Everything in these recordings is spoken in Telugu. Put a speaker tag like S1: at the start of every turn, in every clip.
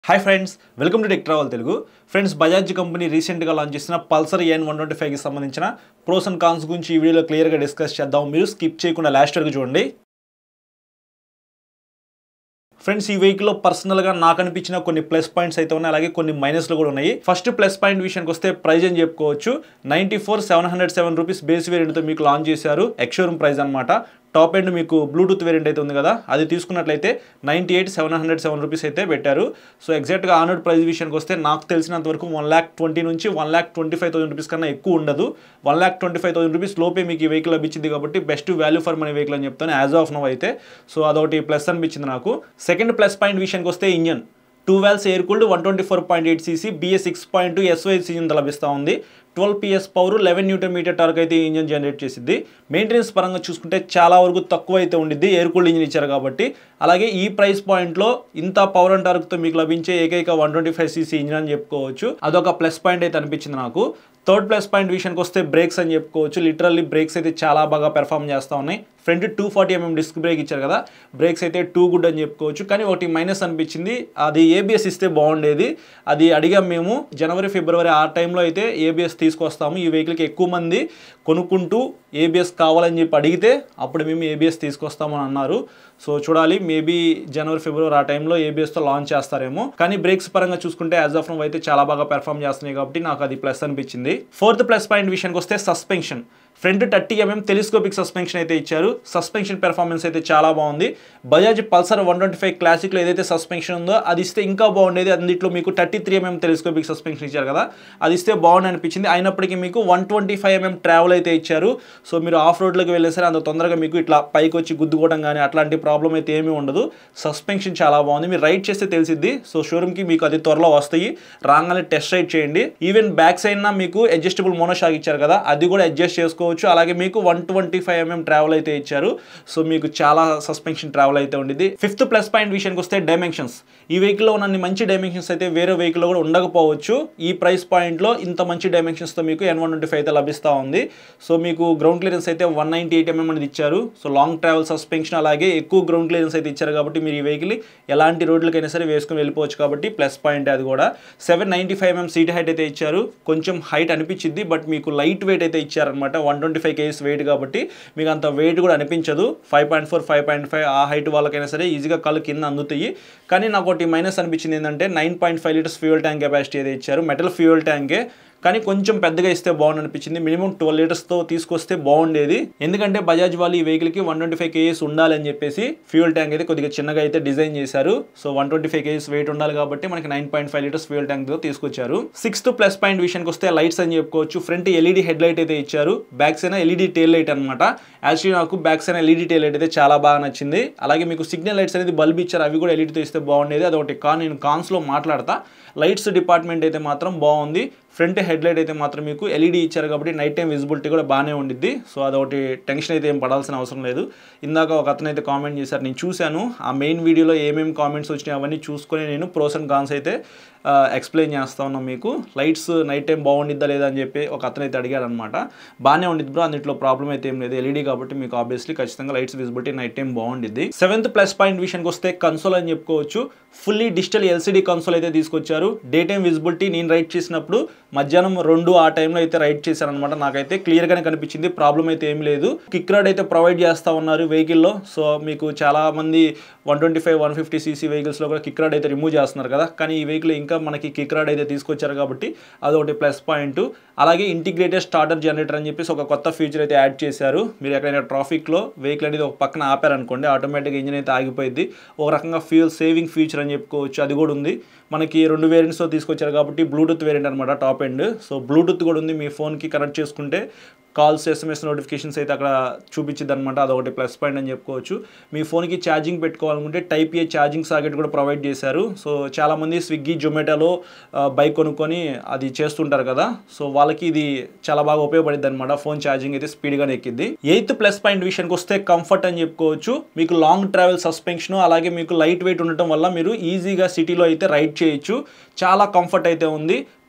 S1: hi friends welcome to tech travel Telugu friends Bajaj company రీసెంట్గా లాంచ్ చేసిన పల్సర్ ఎన్ వన్ ట్వంటీ ఫైవ్కి సంబంధించిన ప్రోస్ అండ్ కాన్స్ గురించి ఈ వీడియోలో క్లియర్గా డిస్కస్ చేద్దాం మీరు స్కిప్ చేయకుండా లాస్ట్ వరకు చూడండి ఫ్రెండ్స్ ఈ వెహికల్లో పర్సనల్గా నాకు అనిపించిన కొన్ని ప్లస్ పాయింట్స్ అయితే ఉన్నాయి అలాగే కొన్ని మైనస్లు కూడా ఉన్నాయి ఫస్ట్ ప్లస్ పాయింట్ విషయానికి వస్తే ప్రైజ్ అని చెప్పుకోవచ్చు ninety four seven hundred seven rupees base వేరియంట్తో మీకు లాంచ్ చేశారు ఎక్షోరూమ్ ప్రైస్ అనమాట టాప్ ఎండ్ మీకు బ్లూటూత్ వేరియంట్ అయితే ఉంది కదా అది తీసుకున్నట్లయితే ninety eight seven hundred seven rupees అయితే పెట్టారు సో ఎగ్జాక్ట్గా ఆనర్డ్ ప్రైస్ విషయానికి వస్తే నాకు తెలిసినంత వరకు వన్ ల్యాక్ ట్వంటీ నుంచి one lakh twenty five thousand rupees కన్నా ఎక్కువ ఉండదు one lakh twenty five thousand rupees లోపే మీకు ఈ వెహికల్ లభించింది కాబట్టి best value for money vehicle అని చెప్తాను యాజ్ ఆఫ్ నో అయితే సో అదొకటి ప్లస్ అనిపించింది నాకు సెకండ్ ప్లస్ పాయింట్ విషయానికి వస్తే engine two valves air cooled one twenty four point eight CC BS six point two ఎస్వైస్ ఇంజన్ లభిస్తూ ఉంది twelve PS power eleven newton metre torque అయితే ఈ ఇంజన్ జనరేట్ చేసింది మెయింటెనెన్స్ పరంగా చూసుకుంటే చాలా వరకు తక్కువ అయితే ఉండిద్ది ఎయిర్ కూల్డ్ ఇంజన్ ఇచ్చారు కాబట్టి అలాగే ఈ ప్రైస్ పాయింట్లో ఇంత పవర్ అండ్ టార్క్తో మీకు లభించే ఏకైక one twenty five CC engine అని చెప్పుకోవచ్చు అదొక ప్లస్ పాయింట్ అయితే అనిపించింది నాకు థర్డ్ ప్లస్ పాయింట్ విషయానికి వస్తే బ్రేక్స్ అని చెప్పుకోవచ్చు లిటరల్లీ బ్రేక్స్ అయితే చాలా బాగా పెర్ఫామ్ చేస్తూ ఉన్నాయి front two forty mm disc brake ఇచ్చారు కదా బ్రేక్స్ అయితే టూ గుడ్ అని చెప్పుకోవచ్చు కానీ ఒకటి మైనస్ అనిపించింది అది ఏబిఎస్ ఇస్తే బాగుండేది అది అడిగాం మేము జనవరి ఫిబ్రవరి ఆ టైంలో అయితే ఏబిఎస్ తీసుకొస్తాము ఈ వెహికల్కి ఎక్కువ మంది కొనుక్కుంటూ ఏబిఎస్ కావాలని చెప్పి అడిగితే అప్పుడు మేము ఏబిఎస్ తీసుకొస్తామని అన్నారు సో చూడాలి మేబీ జనవరి ఫిబ్రవరి ఆ టైంలో ఏబిఎస్తో లాంచ్ చేస్తారేమో కానీ బ్రేక్స్ పరంగా చూసుకుంటే యాజ్ ఆఫ్ నో అయితే చాలా బాగా పెర్ఫామ్ చేస్తున్నాయి కాబట్టి నాకు అది ప్లస్ అనిపించింది ఫోర్త్ ప్లస్ పాయింట్ విషయానికి వస్తే suspension front thirty mm telescopic suspension అయితే ఇచ్చారు సస్పెన్షన్ పెర్ఫార్మెన్స్ అయితే చాలా బాగుంది Bajaj Pulsar one twenty five క్లాసిక్లో ఏదైతే సస్పెన్షన్ ఉందో అది ఇస్తే ఇంకా బాగుండేది అందులో మీకు thirty three mm telescopic suspension ఇచ్చారు కదా అది ఇస్తే బాగుంది అనిపించింది అయినప్పటికీ మీకు one twenty five mm travel అయితే ఇచ్చారు సో మీరు ఆఫ్ రోడ్లోకి వెళ్ళేసరి అంత తొందరగా మీకు ఇట్లా పైకి వచ్చి గుద్దుకోవడం కానీ అట్లాంటి ప్రాబ్లం అయితే ఏమీ ఉండదు సస్పెన్షన్ చాలా బాగుంది మీరు రైడ్ చేస్తే తెలిసిద్ది సో షోరూమ్కి మీకు అది త్వరలో వస్తాయి రాగానే టెస్ట్ రైడ్ చేయండి ఈవెన్ బ్యాక్ సైడ్ మీకు అడ్జస్టబుల్ మోనోషాక్ ఇచ్చారు కదా అది కూడా అడ్జస్ట్ చేసుకోవచ్చు అలాగే మీకు one twenty five mm travel అయితే ఇచ్చారు సో మీకు చాలా సస్పెన్షన్ ట్రావెల్ అయితే ఉండింది ఫిఫ్త్ ప్లస్ పాయింట్ విషయానికి వస్తే డైమెన్షన్స్ ఈ వెహికల్లో ఉన్న మంచి డైమెన్షన్స్ అయితే వేరే వెహికల్లో కూడా ఉండకపోవచ్చు ఈ ప్రైస్ పాయింట్లో ఇంత మంచి డైమెన్షన్స్తో మీకు ఎన్ వన్ ట్వంటీ ఫైవ్ అయితే లభిస్తూ ఉంది సో మీకు గ్రౌండ్ క్లియరెన్స్ అయితే వన్ నైంటీ ఎయిట్ ఎంఎం అనేది ఇచ్చారు సో లాంగ్ ట్రావెల్ సస్పెన్షన్ అలాగే ఎక్కువ గ్రౌండ్ క్లియరెన్స్ అయితే ఇచ్చారు కాబట్టి మీరు ఈ వెహికల్ ఎలాంటి రోడ్లకైనా సరే వేసుకుని వెళ్ళిపోవచ్చు కాబట్టి ప్లస్ పాయింట్ అది కూడా seven ninety five mm seat height అయితే ఇచ్చారు కొంచెం హైట్ అనిపించింది బట్ మీకు లైట్ వెయిట్ అయితే ఇచ్చారనమాట one twenty five kgs weight కాబట్టి మీకు అంత వెయిట్ కూడా అనిపించదు five point four five point five ఆ హైట్ వాళ్ళకైనా సరే ఈజీగా కళ్ళు కింద అందుతాయి కానీ నాకు ఒకటి మైనస్ అనిపించింది ఏంటంటే nine point five litres fuel tank capacity అయితే ఇచ్చారు మెటల్ ఫ్యూయల్ ట్యాంకే కానీ కొంచెం పెద్దగా ఇస్తే బాగుంది అనిపించింది మినిమం ట్వెల్వ్ లీటర్స్తో తీసుకొస్తే బాగుండేది ఎందుకంటే బజాజ్ వాళ్ళు ఈ వెహికల్కి వన్ ట్వంటీ ఫైవ్ కేజీస్ ఉండాలని చెప్పేసి ఫ్యూయల్ ట్యాంక్ అయితే కొద్దిగా చిన్నగా అయితే డిజైన్ చేశారు so one twenty five kgs weight ఉండాలి కాబట్టి మనకి nine point five litres fuel ట్యాంక్తో తీసుకొచ్చారు సిక్స్త్ ప్లస్ పాయింట్ విషయానికి వస్తే లైట్స్ అని చెప్పుకోవచ్చు ఫ్రంట్ ఎల్ఈడి హెడ్ లైట్ అయితే ఇచ్చారు back side LED tail light అనమాట యాక్చువల్లీ నాకు back side LED tail light అయితే చాలా బాగా నచ్చింది అలాగే మీకు సిగ్నల్ లైట్స్ అనేది బల్బ్ ఇచ్చారు అవి కూడా ఎల్ఈడితో ఇస్తే బాగుండేది అదొకటి కా నేను కాన్స్లో మాట్లాడతా లైట్స్ డిపార్ట్మెంట్ అయితే మాత్రం బాగుంది ఫ్రంట్ హెడ్ లైట్ అయితే మాత్రం మీకు ఎల్ఈడి ఇచ్చారు కాబట్టి నైట్ టైం విజిబిలిటీ కూడా బాగానే ఉండిద్ది సో అదొకటి టెన్షన్ అయితే ఏం పడాల్సిన అవసరం లేదు ఇందాక ఒక అతను అయితే కామెంట్ చేశారు నేను చూశాను ఆ మెయిన్ వీడియోలో ఏమేమి కామెంట్స్ వచ్చినాయి అవన్నీ చూసుకొని నేను ప్రోస్ అండ్ కాన్స్ అయితే ఎక్స్ప్లెయిన్ చేస్తా ఉన్నాం మీకు లైట్స్ నైట్ టైం బాగుండిద్దా లేదా అని చెప్పి ఒక అతను అయితే అడిగాడు అనమాట బాగానే ఉండిద్ది బ్రో అందులో ప్రాబ్లం అయితే ఏం లేదు ఎల్ఈడి కాబట్టి మీకు ఆబ్వియస్లీ ఖచ్చితంగా లైట్స్ విజిబిలిటీ నైట్ టైం బాగుండిద్ది సెవెంత్ ప్లస్ పాయింట్ విషయానికి వస్తే కన్సోల్ అని చెప్పుకోవచ్చు ఫుల్లీ డిజిటల్ ఎల్సిడి కన్సోల్ అయితే తీసుకొచ్చారు డే టైం విజిబిలిటీ నేను రైడ్ చేసినప్పుడు మధ్యాహ్నం రెండు ఆ టైంలో అయితే రైడ్ చేశాను అనమాట నాకైతే క్లియర్గానే కనిపించింది ప్రాబ్లం అయితే ఏం లేదు కిక్ రాడ్ అయితే ప్రొవైడ్ చేస్తూ ఉన్నారు వెహికల్లో సో మీకు చాలా మంది one twenty five one fifty CC వెహికల్స్లో కూడా కిక్ రాడ్ అయితే రిమూవ్ చేస్తున్నారు కదా కానీ ఈ వెహికల్ ఇంకా మనకి కిక్ రాడ్ అయితే తీసుకొచ్చారు కాబట్టి అదొకటి ప్లస్ పాయింట్ అలాగే ఇంటిగ్రేటెడ్ స్టార్టర్ జనరేటర్ అని చెప్పేసి ఒక కొత్త ఫీచర్ అయితే యాడ్ చేశారు మీరు ఎక్కడైనా ట్రాఫిక్లో వెహికల్ అనేది ఒక పక్కన ఆపారనుకోండి ఆటోమేటిక్గా ఇంజిన్ అయితే ఆగిపోయింది ఒక రకంగా ఫ్యూల్ సేవింగ్ ఫీచర్ అని చెప్పుకోవచ్చు అది కూడా ఉంది మనకి రెండు వేరియంట్స్తో తీసుకొచ్చారు కాబట్టి బ్లూటూత్ వేరియంట్ అనమాట టాప్ ఎండ్ సో బ్లూటూత్ కూడా ఉంది మీ ఫోన్కి కనెక్ట్ చేసుకుంటే కాల్స్ ఎస్ఎంఎస్ నోటిఫికేషన్స్ అయితే అక్కడ చూపించింది అనమాట అదొకటి ప్లస్ పాయింట్ అని చెప్పుకోవచ్చు మీ ఫోన్కి ఛార్జింగ్ పెట్టుకోవాలనుకుంటే టైప్ ఏ ఛార్జింగ్ సాకెట్ కూడా ప్రొవైడ్ చేశారు సో చాలామంది స్విగ్గీ జొమాటోలో బైక్ కొనుక్కొని అది చేస్తుంటారు కదా సో వాళ్ళకి ఇది చాలా బాగా ఉపయోగపడింది అనమాట ఫోన్ ఛార్జింగ్ అయితే స్పీడ్గానే ఎక్కింది ఎయిత్ ప్లస్ పాయింట్ విషయానికి వస్తే కంఫర్ట్ అని చెప్పుకోవచ్చు మీకు లాంగ్ ట్రావెల్ సస్పెన్షన్ అలాగే మీకు లైట్ వెయిట్ ఉండటం వల్ల మీరు ఈజీగా సిటీలో అయితే రైడ్ చేయొచ్చు చాలా కంఫర్ట్ అయితే ఉంది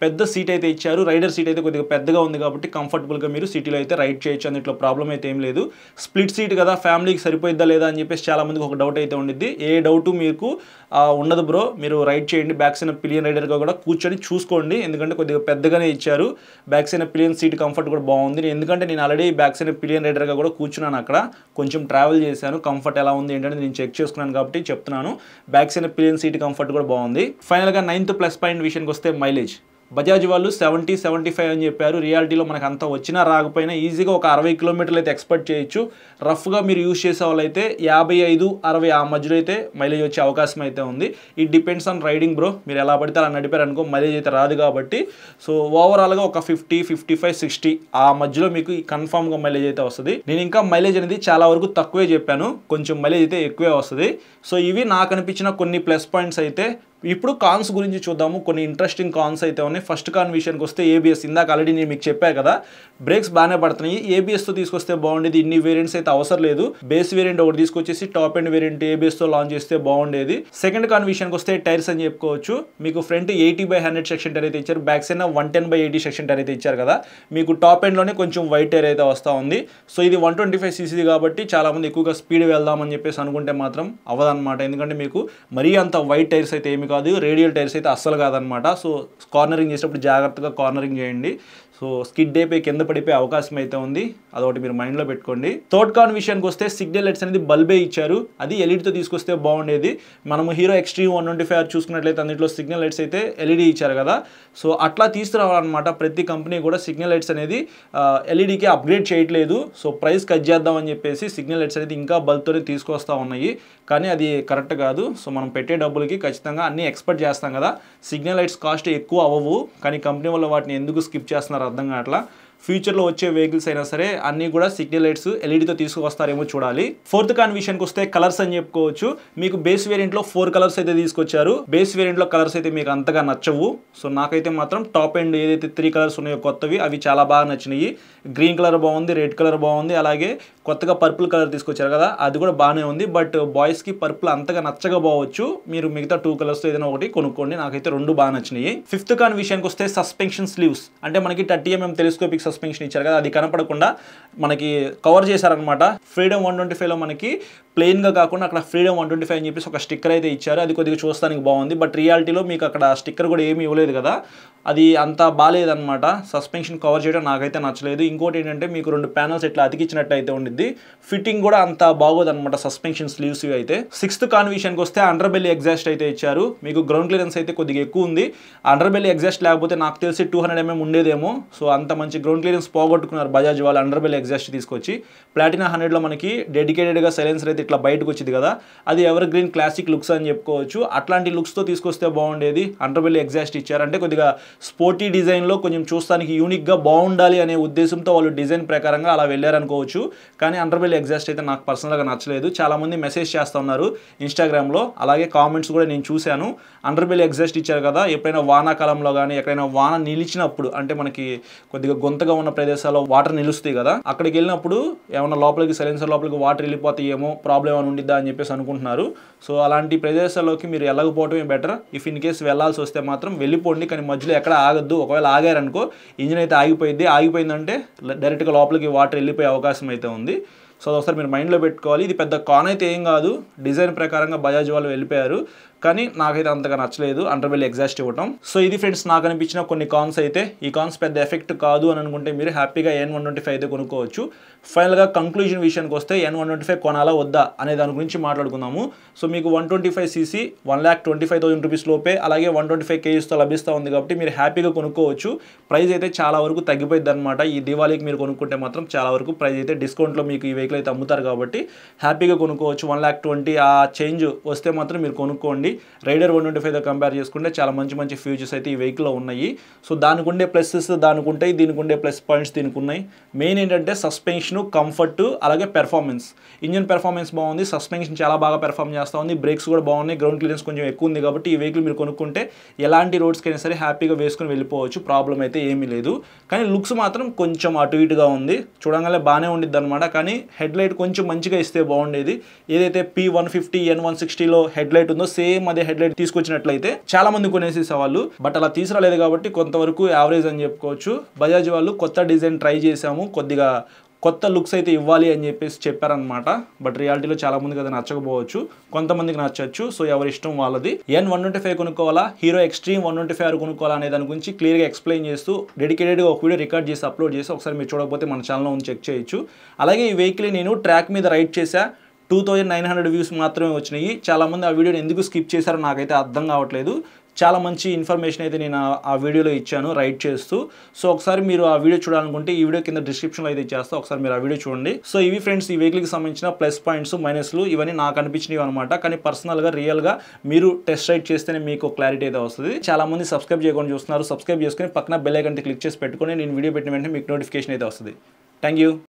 S1: పెద్ద సీట్ అయితే ఇచ్చారు రైడర్ సీట్ అయితే కొద్దిగా పెద్దగా ఉంది కాబట్టి కంఫర్టబుల్గా మీరు సిటీలో అయితే రైడ్ చేయొచ్చు అందులో ప్రాబ్లం అయితే ఏం లేదు స్ప్లిట్ సీట్ కదా ఫ్యామిలీకి సరిపోయిద్దా లేదా అని చెప్పేసి చాలా మందికి ఒక డౌట్ అయితే ఉండిద్ది ఏ డౌట్ మీకు ఆ, ఉండదు బ్రో మీరు రైడ్ చేయండి బ్యాక్ సైడ్ పిలియన్ రైడర్గా కూడా కూర్చొని చూసుకోండి ఎందుకంటే కొద్దిగా పెద్దగానే ఇచ్చారు back side pillion seat comfort కూడా బాగుంది ఎందుకంటే నేను ఆల్రెడీ బ్యాక్ సైడ్ పిలియన్ రైడర్గా కూడా కూర్చున్నాను అక్కడ కొంచెం ట్రావెల్ చేశాను కంఫర్ట్ ఎలా ఉంది ఏంటంటే నేను చెక్ చేసుకున్నాను కాబట్టి చెప్తున్నాను back side pillion seat comfort కూడా బాగుంది ఫైనల్గా నైన్త్ ప్లస్ పాయింట్ విషయానికి వస్తే మైలేజ్ బజాజ్ వాళ్ళు సెవెంటీ సెవెంటీ ఫైవ్ అని చెప్పారు రియాలిటీలో మనకు అంత వచ్చినా రాకపోయినా ఈజీగా ఒక అరవై కిలోమీటర్లు అయితే ఎక్స్పెక్ట్ చేయొచ్చు రఫ్గా మీరు యూజ్ చేసే వాళ్ళైతే యాభై ఐదు అరవై ఆ మధ్యలో అయితే మైలేజ్ వచ్చే అవకాశం అయితే ఉంది it depends on riding bro మీరు ఎలా పడితే అలా నడిపారు అనుకో మైలేజ్ అయితే రాదు కాబట్టి సో ఓవరాల్గా ఒక ఫిఫ్టీ ఫిఫ్టీ ఫైవ్ సిక్స్టీ ఆ మధ్యలో మీకు కన్ఫామ్గా మైలేజ్ అయితే వస్తుంది నేను ఇంకా మైలేజ్ అనేది చాలా వరకు తక్కువే చెప్పాను కొంచెం మైలేజ్ అయితే ఎక్కువే వస్తుంది సో ఇవి నాకు అనిపించిన కొన్ని ప్లస్ పాయింట్స్ అయితే ఇప్పుడు కాన్స్ గురించి చూద్దాము కొన్ని ఇంట్రెస్టింగ్ కాన్స్ అయితే ఉన్నాయి ఫస్ట్ కాన్ విషయానికి వస్తే ఏబిఎస్ ఇందాక ఆల్రెడీ నేను మీకు చెప్పా కదా బ్రేక్స్ బాగానే పడుతున్నాయి ఏబిఎస్తో తీసుకొస్తే బాగుండేది ఇన్ని వేరియంట్స్ అయితే అవసరం లేదు బేస్ వేరియంట్ ఒకటి తీసుకొచ్చేసి టాప్ అండ్ వేరియంట్ ఏబిఎస్తో లాంచ్ చేస్తే బాగుండేది సెకండ్ కాన్ విషయానికి వస్తే టైర్స్ అని చెప్పుకోవచ్చు మీకు front eighty by hundred section tyre అయితే ఇచ్చారు back side one ten by eighty section tyre అయితే ఇచ్చారు కదా మీకు టాప్ ఎండ్లోనే కొంచెం వైట్ టైర్ అయితే వస్తూ ఉంది సో ఇది వన్ ట్వంటీ ఫైవ్ సీసీ కాబట్టి చాలా మంది ఎక్కువగా స్పీడ్ వెళ్దామని చెప్పేసి అనుకుంటే మాత్రం అవ్వదన్నమాట ఎందుకంటే మీకు మరీ అంత వైట్ టైర్స్ అయితే ఏమి కాదు రేడియల్ టైర్స్ అయితే అస్సలు కాదనమాట సో కార్నరింగ్ చేసేటప్పుడు జాగ్రత్తగా కార్నరింగ్ చేయండి సో స్కిడ్ అయిపోయి కింద పడిపోయే అవకాశం అయితే ఉంది అదొకటి మీరు మైండ్లో పెట్టుకోండి థర్డ్ కాన్ విషయానికి వస్తే సిగ్నల్ లైట్స్ అనేది బల్బే ఇచ్చారు అది ఎల్ఈడితో తీసుకొస్తే బాగుండేది మనము Hero Xtreme one twenty five చూసుకున్నట్లయితే అందులో సిగ్నల్ లైట్స్ అయితే ఎల్ఈడి ఇచ్చారు కదా సో అట్లా తీసుకురావాలన్నమాట ప్రతి కంపెనీ కూడా సిగ్నల్ లైట్స్ అనేది ఎల్ఈడికి అప్గ్రేడ్ చేయట్లేదు సో ప్రైస్ కట్ చేద్దామని చెప్పేసి సిగ్నల్ లైట్స్ అనేది ఇంకా బల్బ్తోనే తీసుకొస్తా ఉన్నాయి కానీ అది కరెక్ట్ కాదు సో మనం పెట్టే డబ్బులకి ఖచ్చితంగా అన్నీ ఎక్స్పెక్ట్ చేస్తాం కదా సిగ్నల్ లైట్స్ కాస్ట్ ఎక్కువ అవ్వవు కానీ కంపెనీ వల్ల వాటిని ఎందుకు స్కిప్ చేస్తున్నారు అర్థం కావట్లా ఫ్యూచర్లో వచ్చే వెహికల్స్ అయినా సరే అన్నీ కూడా సిగ్నల్ లైట్స్ ఎల్ఈడితో తీసుకువస్తారేమో చూడాలి ఫోర్త్ కాన్ విషయానికి వస్తే కలర్స్ అని చెప్పుకోవచ్చు మీకు బేస్ వేరియంట్లో ఫోర్ కలర్స్ అయితే తీసుకొచ్చారు బేస్ వేరియంట్లో కలర్స్ అయితే మీకు అంతగా నచ్చవు సో నాకైతే మాత్రం టాప్ ఎండ్ ఏదైతే త్రీ కలర్స్ ఉన్నాయో కొత్తవి అవి చాలా బాగా నచ్చినాయి గ్రీన్ కలర్ బాగుంది రెడ్ కలర్ బాగుంది అలాగే కొత్తగా పర్పుల్ కలర్ తీసుకొచ్చారు కదా అది కూడా బాగానే ఉంది బట్ బాయ్స్కి పర్పుల్ అంతగా నచ్చగా పోవచ్చు మీరు మిగతా టూ కలర్స్ ఏదైనా ఒకటి కొనుక్కోండి నాకైతే రెండు బాగా నచ్చినాయి ఫిఫ్త్ కాన్ విషయానికి వస్తే సస్పెన్షన్ స్లీవ్స్ అంటే మనకి థర్టీ ఎంఎం టెలిస్కోపిక్ సస్పెన్షన్ ఇచ్చారు కదా అది కనపడకుండా మనకి కవర్ చేశారనమాట ఫ్రీడమ్ వన్ ట్వంటీ ఫైవ్లో మనకి ప్లెయిన్గా కాకుండా అక్కడ ఫ్రీడమ్ వన్ ట్వంటీ ఫైవ్ అని చెప్పేసి ఒక స్టిక్కర్ అయితే ఇచ్చారు అది కొద్దిగా చూస్తానికి బాగుంది బట్ రియాలిటీలో మీకు అక్కడ స్టిక్కర్ కూడా ఏమీ ఇవ్వలేదు కదా అది అంత బాగాలేదన్నమాట సస్పెన్షన్ కవర్ చేయడం నాకైతే నచ్చలేదు ఇంకోటి ఏంటంటే మీకు రెండు ప్యానల్స్ ఇట్లా అతికించినట్టు అయితే ఉండిద్ది ఫిట్టింగ్ కూడా అంత బాగోదన్నమాట సస్పెన్షన్ స్లీవ్స్ ఇవి అయితే సిక్స్త్ కాన్ విషయానికి వస్తే అండర్ బెల్లి ఎగ్జాస్ట్ అయితే ఇచ్చారు మీకు గ్రౌండ్ క్లియరెన్స్ అయితే కొద్దిగా ఎక్కువ ఉంది అండర్ బెల్లి ఎగ్జాస్ట్ లేకపోతే నాకు తెలిసి టూ హండ్రెడ్ ఎంఎం ఉండేదేమో సో అంత మంచి గ్రౌండ్ క్లియరెన్స్ పోగొట్టుకున్నారు బజాజ్ వాళ్ళు అండర్ బెల్లి ఎగ్జాస్ట్ తీసుకొచ్చి ప్లాటినా హండ్రెడ్లో మనకి డెడికేటెడ్గా సైలెన్సర్ అయితే ఇట్లా బయటకు వచ్చింది కదా అది ఎవర్ గ్రీన్ క్లాసిక్ లుక్స్ అని చెప్పుకోవచ్చు అట్లాంటి లుక్స్తో తీసుకొస్తే బాగుండేది అండర్ బెల్లి ఎగ్జాస్ట్ ఇచ్చారు అంటే కొద్దిగా స్పోర్టీ డిజైన్లో కొంచెం చూస్తానికి యూనిక్గా బాగుండాలి అనే ఉద్దేశంతో వాళ్ళు డిజైన్ ప్రకారంగా అలా వెళ్ళారనుకోవచ్చు కానీ అండర్ బెల్లి ఎగ్జాస్ట్ అయితే నాకు పర్సనల్గా నచ్చలేదు చాలామంది మెసేజ్ చేస్తూ ఉన్నారు ఇన్స్టాగ్రామ్లో అలాగే కామెంట్స్ కూడా నేను చూశాను అండర్ బెల్లి ఎగ్జాస్ట్ ఇచ్చారు కదా ఎప్పుడైనా వానాకాలంలో కానీ ఎక్కడైనా వాన నిలిచినప్పుడు అంటే మనకి కొద్దిగా గొంతగా ఉన్న ప్రదేశాల్లో వాటర్ నిలుస్తాయి కదా అక్కడికి వెళ్ళినప్పుడు ఏమైనా లోపలికి సైలెన్సర్ లోపలికి వాటర్ వెళ్ళిపోతాయేమో ప్రాబ్లం ఏమైనా ఉండిద్దా అని చెప్పేసి అనుకుంటున్నారు సో అలాంటి ప్రదేశాల్లోకి మీరు వెళ్ళకపోవటమే బెటర్ ఇఫ్ ఇన్ కేస్ వెళ్ళాల్సి వస్తే మాత్రం వెళ్ళిపోండి కానీ మధ్యలో ఎక్కడ ఆగద్దు ఒకవేళ ఆగారనుకో ఇంజిన్ అయితే ఆగిపోయింది ఆగిపోయిందంటే డైరెక్ట్గా లోపలికి వాటర్ వెళ్ళిపోయే అవకాశం అయితే ఉంది సో అది ఒకసారి మీరు మైండ్లో పెట్టుకోవాలి ఇది పెద్ద కాన్ అయితే ఏం కాదు డిజైన్ ప్రకారంగా బజాజ్ వాళ్ళు వెళ్ళిపోయారు కానీ నాకైతే అంతగా నచ్చలేదు అండర్బెల్ ఎగ్జాస్ట్ ఇవ్వటం సో ఇది ఫ్రెండ్స్ నాకు అనిపించిన కొన్ని కాన్స్ అయితే ఈ కాన్స్ పెద్ద ఎఫెక్ట్ కాదు అని అనుకుంటే మీరు హ్యాపీగా ఎన్ వన్ ట్వంటీ ఫైవ్ అయితే కొనుక్కోవచ్చు ఫైనల్గా కంక్లూజన్ విషయానికి వస్తే ఎన్ వన్ ట్వంటీ ఫైవ్ కొనాలా వద్దా అనే దాని గురించి మాట్లాడుకుందాము సో మీకు one twenty five CC one lakh twenty five thousand rupees లోపే అలాగే వన్ ట్వంటీ ఫైవ్ కేజీస్తో లభిస్తూ ఉంది కాబట్టి మీరు హ్యాపీగా కొనుక్కోవచ్చు ప్రైస్ అయితే చాలా వరకు తగ్గిపోయింది అనమాట ఈ దివాళీకి మీరు కొనుక్కుంటే మాత్రం చాలా వరకు ప్రైస్ అయితే డిస్కౌంట్లో మీకు ఈ వెహికల్ అయితే అమ్ముతారు కాబట్టి హ్యాపీగా కొనుక్కోవచ్చు వన్ ల్యాక్ ట్వంటీ ఆ చేంజ్ వస్తే మాత్రం మీరు కొనుక్కోండి రైడర్ వన్ ట్వంటీ ఫైవ్తో కంపేర్ చేసుకుంటే చాలా మంచి మంచి ఫ్యూచర్స్ అయితే ఈ వెహికల్లో ఉన్నాయి సో దానికి ఉండే ప్లస్సెస్ దానికి ఉంటాయి దీనికి ఉండే ప్లస్ పాయింట్స్ దీనికి ఉన్నాయి మెయిన్ ఏంటంటే సస్పెన్షన్ కంఫర్ట్ అలాగే పెర్ఫార్మెన్స్ ఇంజిన్ పెర్ఫార్మెన్స్ బాగుంది సస్పెన్షన్ చాలా బాగా పెర్ఫార్మ్ చేస్తూ ఉంది బ్రేక్స్ కూడా బాగున్నాయి గ్రౌండ్ క్లియరెన్స్ కొంచెం ఎక్కువ ఉంది కాబట్టి ఈ వెహికల్ మీరు కొనుక్కుంటే ఎలాంటి రోడ్స్కైనా సరే హ్యాపీగా వేసుకొని వెళ్ళిపోవచ్చు ప్రాబ్లం అయితే ఏమీ లేదు కానీ లుక్స్ మాత్రం కొంచెం అటు ఇటుగా ఉంది చూడంగానే బాగానే ఉండిద్ది అనమాట కానీ హెడ్ లైట్ కొంచెం మంచిగా ఇస్తే బాగుండేది ఏదైతే P one fifty N one సిక్స్టీలో హెడ్ లైట్ ఉందో సేమ్ సేమ్ అదే హెడ్లైట్ తీసుకొచ్చినట్లయితే చాలా మంది కొనేసేసేవాళ్ళు బట్ అలా తీసుకురాలేదు కాబట్టి కొంతవరకు యావరేజ్ అని చెప్పుకోవచ్చు బజాజ్ వాళ్ళు కొత్త డిజైన్ ట్రై చేశాము కొద్దిగా కొత్త లుక్స్ అయితే ఇవ్వాలి అని చెప్పేసి చెప్పారనమాట బట్ రియాలిటీలో చాలా మందికి అది నచ్చకపోవచ్చు కొంతమందికి నచ్చచ్చు సో ఎవరి ఇష్టం వాళ్ళది ఎన్ వన్ ట్వంటీ ఫైవ్ కొనుక్కోవాలా Hero Xtreme one twenty five కొనుక్కోవాలా అనే దాని గురించి క్లియర్గా ఎక్స్ప్లెయిన్ చేస్తూ డెడికేటెడ్గా ఒక వీడియో రికార్డ్ చేసి అప్లోడ్ చేసి ఒకసారి మీరు చూడకపోతే మన ఛానల్లో ఉంది చెక్ చేయొచ్చు అలాగే ఈ వెహికల్ నేను ట్రాక్ మీద రైడ్ చేశా two thousand nine hundred views మాత్రమే వచ్చినాయి చాలామంది ఆ వీడియోని ఎందుకు స్కిప్ చేశారో నాకైతే అర్థం కావట్లేదు చాలా మంచి ఇన్ఫర్మేషన్ అయితే నేను ఆ- ఆ వీడియోలో ఇచ్చాను రైట్ చేస్తూ సో ఒకసారి మీరు ఆ వీడియో చూడాలనుకుంటే ఈ వీడియో కింద డిస్క్రిప్షన్లో అయితే ఇచ్చేస్తా ఒకసారి మీరు ఆ వీడియో చూడండి సో ఇవి ఫ్రెండ్స్ ఈ వెహికల్కి సంబంధించిన ప్లస్ పాయింట్స్ మైనస్లు ఇవన్నీ నాకు అనిపించినవి అనమాట కానీ పర్సనల్గా రియల్గా మీరు టెస్ట్ రైడ్ చేస్తేనే మీకు క్లారిటీ అయితే వస్తుంది చాలా మంది సబ్స్క్రైబ్ చేయకుండా చూస్తున్నారు సబ్స్క్రైబ్ చేసుకుని పక్కన బెల్ ఐకన్ క్లిక్ చేసి పెట్టుకొని నేను వీడియో పెట్టిన వెంటనే మీకు నోటిఫికేషన్ అయితే వస్తుంది థ్యాంక్ యూ